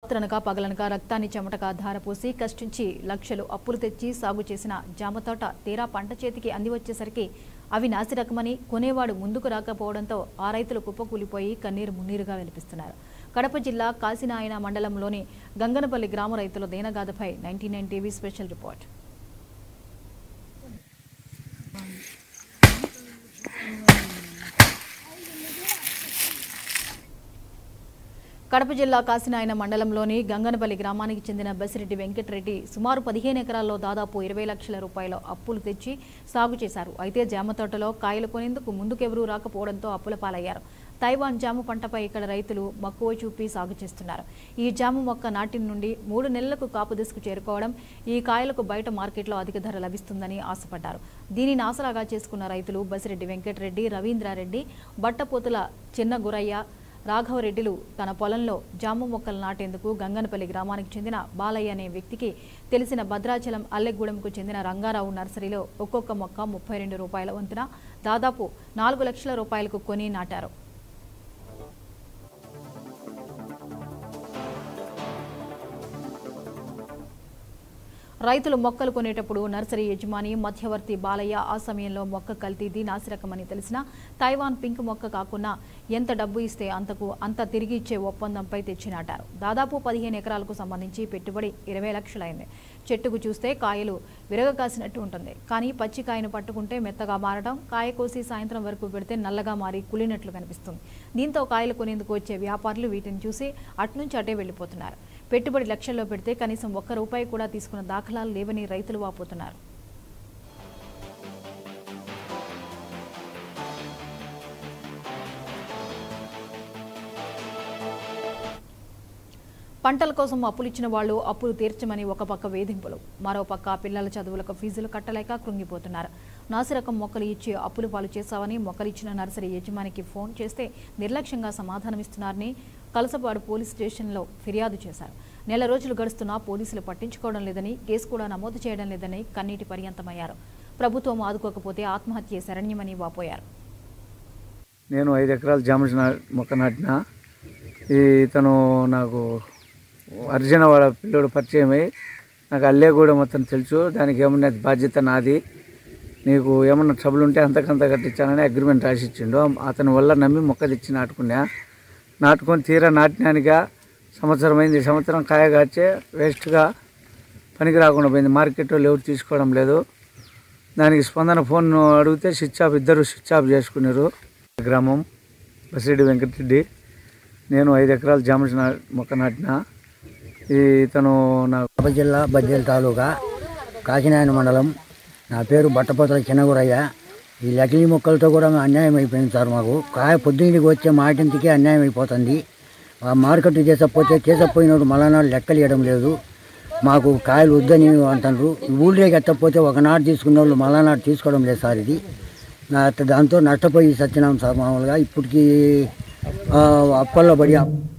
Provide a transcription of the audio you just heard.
రాత్రనక పగలనక రక్తాన్ని చెమటగా ధారపోసి కష్టించి లక్షలు అప్పులు తెచ్చి సాగు చేసిన జామ తోట తీరా పంట చేతికి అంది వచ్చేసరికి అవి నాసిరకమని కొనేవాడు ముందుకు రాకపోవడంతో ఆ రైతులు కుప్పకూలిపోయి కన్నీరు మున్నీరుగా వినిపిస్తున్నారు కడప జిల్లా కాశీనాయన మండలంలోని గంగనపల్లి గ్రామ రైతుల దేనగాథపై ninety nine TV special report Kadapa జిల్లా కాసినాయన మండలంలోని గంగనపల్లి గ్రామానికి చెందిన బసిరెడ్డి వెంకటరెడ్డి సుమారు పదిహేను ఎకరాల్లో దాదాపు ఇరవై లక్షల రూపాయల అప్పులు తెచ్చి సాగు చేశారు అయితే జామ తోటలో కాయలు కొనేందుకు ముందుకెవరూ రాకపోవడంతో అప్పుల పాలయ్యారు తైవాన్ జామ పంటపై ఇక్కడ రైతులు మక్కువ చూపి సాగు చేస్తున్నారు ఈ జామ మొక్క నాటి నుండి మూడు నెలలకు కాపు దిశకు చేరుకోవడం ఈ కాయలకు బయట మార్కెట్లో అధిక ధర లభిస్తుందని ఆశపడ్డారు దీనిని ఆసరాగా చేసుకున్న రైతులు బసిరెడ్డి వెంకటరెడ్డి రవీంద్రారెడ్డి బట్టపోతుల చిన్న గురయ్య రాఘవరెడ్డిలు తన పొలంలో జామ మొక్కలు నాటేందుకు గంగనపల్లి గ్రామానికి చెందిన బాలయ్య అనే వ్యక్తికి తెలిసిన భద్రాచలం అల్లెగూడెంకు చెందిన రంగారావు నర్సరీలో ఒక్కొక్క మొక్క ముప్పై రెండు రూపాయల వంతున దాదాపు నాలుగు లక్షల రూపాయలకు కొని నాటారు రైతులు మొక్కలు కొనేటప్పుడు నర్సరీ యజమాని మధ్యవర్తి బాలయ్య ఆ సమయంలో మొక్క కల్తీది నాసిరకమని తెలిసినా తైవాన్ పింక్ మొక్క కాకుండా ఎంత డబ్బు ఇస్తే అంతకు అంత తిరిగి ఇచ్చే ఒప్పందంపై తెచ్చినాటారు దాదాపు పదిహేను ఎకరాలకు సంబంధించి పెట్టుబడి ఇరవై లక్షలైంది చెట్టుకు చూస్తే కాయలు విరగ కాసినట్టు ఉంటుంది కానీ పచ్చి కాయను పట్టుకుంటే మెత్తగా మారడం కాయ కోసి సాయంత్రం వరకు పెడితే నల్లగా మారి కులినట్లు కనిపిస్తుంది దీంతో కాయలు కొనేందుకు వచ్చే వ్యాపారులు వీటిని చూసి అట్నుంచి అటే వెళ్ళిపోతున్నారు పెట్టుబడి లక్షల్లో పెడితే కనీసం ఒక్క రూపాయి కూడా తీసుకున్న దాఖలాలు లేవని రైతులు వాపోతున్నారు పంటల కోసం అప్పులు ఇచ్చిన వాళ్ళు అప్పులు తీర్చమని ఒక పక్క వేధింపులు మరో పక్క పిల్లల చదువులకు ఫీజులు కట్టలేక కృంగిపోతున్నారు నాసిరకం మొక్కలు ఇచ్చి అప్పులు పాలు చేశావని మొక్కలు ఇచ్చిన నర్సరీ యజమానికి ఫోన్ చేస్తే నిర్లక్ష్యంగా సమాధానమిస్తున్నారని కలసపాడు పోలీస్ స్టేషన్లో ఫిర్యాదు చేశారు నెల రోజులు గడుస్తున్నా పోలీసులు పట్టించుకోవడం లేదని కేసు కూడా నమోదు చేయడం లేదని కన్నీటి పర్యంతమయ్యారు ప్రభుత్వం ఆదుకోకపోతే ఆత్మహత్య శరణ్యమని వాపోయారు నేను ఐదు ఎకరాలు జామ నా- మొక్క నాటిన ఈ ఇతను నాకు అర్జున వాళ్ళ పిల్లోడు పరిచయం అయ్యి నాకు అల్లే కూడా మొత్తం తెలుసు దానికి ఏమన్నా బాధ్యత నాది నీకు ఏమన్నా ట్రబుల్ ఉంటే అంతకంత కట్టించాలని అగ్రిమెంట్ రాసిచ్చిండు అతని వల్ల నమ్మి మొక్క తెచ్చి నాటుకున్నా నాటుకొని తీరా నాటినానిగా సంవత్సరం అయింది ఈ సంవత్సరం కాయ కాచే వేస్ట్గా పనికి రాకుండా పోయింది మార్కెట్లో ఎవరు తీసుకోవడం లేదు దానికి స్పందన ఫోన్ అడిగితే స్విచ్ ఆఫ్ ఇద్దరు స్విచ్ ఆఫ్ చేసుకున్నారు గ్రామం బసిరెడ్డి వెంకటరెడ్డి నేను ఐదు ఎకరాలు జామ నా- మొక్క నాటిన ఈ ఇతను నాకు కడప జిల్లా బద్వేలు తాలూకా కాకినాయన మండలం నా పేరు బట్టపోతల చిన్నగురయ్య ఈ లకిలీ మొక్కలతో కూడా అన్యాయం అయిపోయింది సార్ మాకు కాయ పొద్దున్నకి వచ్చే మాటింటికి అన్యాయం అయిపోతుంది ఆ మార్కెట్ చేసకపోతే చేసకపోయినప్పుడు మళ్ళా లెక్కలు ఇవ్వడం లేదు మాకు కాయలు వద్దని అంటారు ఊళ్ళోకి ఎత్తకపోతే ఒకనాడు తీసుకున్న వాళ్ళు మళ్ళా నాడు తీసుకోవడం లేదు సార్ ఇది నా దాంతో నష్టపోయి సత్యనాం సార్ మామూలుగా ఇప్పటికి ఆ, అప్పల్లో పడి